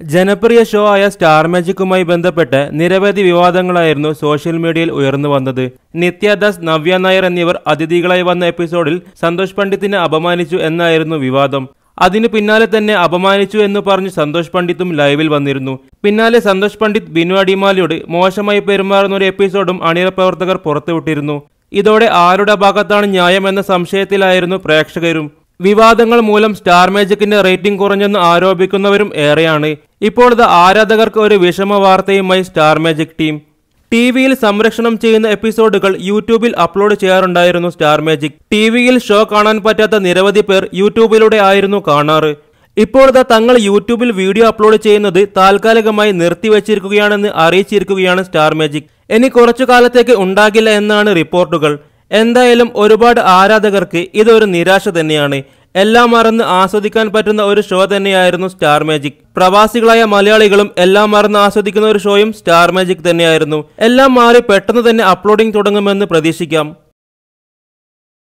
ജനപ്രിയ ഷോ ആയ സ്റ്റാർ മാജിക്കുമായി ബന്ധപ്പെട്ട് നിരവധി വിവാദങ്ങളായിരുന്നു സോഷ്യൽ മീഡിയയിൽ ഉയർന്നു വന്നത് നിത്യദാസ് നവ്യ നായർ എന്നിവർ അതിഥികളായി വന്ന എപ്പിസോഡിൽ സന്തോഷ് പണ്ഡിത്തിനെ അപമാനിച്ചു എന്നായിരുന്നു വിവാദം അതിനു പിന്നാലെ തന്നെ അപമാനിച്ചു എന്ന് പറഞ്ഞ് സന്തോഷ് പണ്ഡിത്തും ലൈവിൽ വന്നിരുന്നു പിന്നാലെ സന്തോഷ് പണ്ഡിറ്റ് ബിനു അടിമാലിയോട് മോശമായി പെരുമാറുന്ന ഒരു എപ്പിസോഡും അണിയറ പ്രവർത്തകർ പുറത്തുവിട്ടിരുന്നു ഇതോടെ ആരുടെ ഭാഗത്താണ് ന്യായം എന്ന സംശയത്തിലായിരുന്നു പ്രേക്ഷകരും വിവാദങ്ങൾ മൂലം സ്റ്റാർ മാജിക്കിന്റെ റേറ്റിംഗ് കുറഞ്ഞെന്ന് ആരോപിക്കുന്നവരും ഏറെയാണ് ഇപ്പോൾ ഇത് ആരാധകർക്ക് ഒരു വിഷമ വാർത്തയുമായി സ്റ്റാർ മാജിക് ടീം ടി വിയിൽ സംരക്ഷണം ചെയ്യുന്ന എപ്പിസോഡുകൾ യൂട്യൂബിൽ അപ്ലോഡ് ചെയ്യാറുണ്ടായിരുന്നു സ്റ്റാർ മാജിക് ടി വിയിൽ ഷോ കാണാൻ പറ്റാത്ത നിരവധി പേർ യൂട്യൂബിലൂടെ ആയിരുന്നു കാണാറ് ഇപ്പോൾ ഇതാ തങ്ങൾ യൂട്യൂബിൽ വീഡിയോ അപ്ലോഡ് ചെയ്യുന്നത് താൽക്കാലികമായി നിർത്തിവച്ചിരിക്കുകയാണെന്ന് അറിയിച്ചിരിക്കുകയാണ് സ്റ്റാർ മാജിക് ഇനി കുറച്ചു കാലത്തേക്ക് ഉണ്ടാകില്ല എന്നാണ് റിപ്പോർട്ടുകൾ എന്തായാലും ഒരുപാട് ആരാധകർക്ക് ഇതൊരു നിരാശ തന്നെയാണ് എല്ലാം മറന്ന് ആസ്വദിക്കാൻ പറ്റുന്ന ഒരു ഷോ തന്നെയായിരുന്നു സ്റ്റാർ മാജിക് പ്രവാസികളായ മലയാളികളും എല്ലാം മറന്ന് ആസ്വദിക്കുന്ന ഒരു ഷോയും സ്റ്റാർ മാജിക് തന്നെയായിരുന്നു എല്ലാം മാറി പെട്ടെന്ന് തന്നെ അപ്ലോഡിംഗ് തുടങ്ങുമെന്ന് പ്രതീക്ഷിക്കാം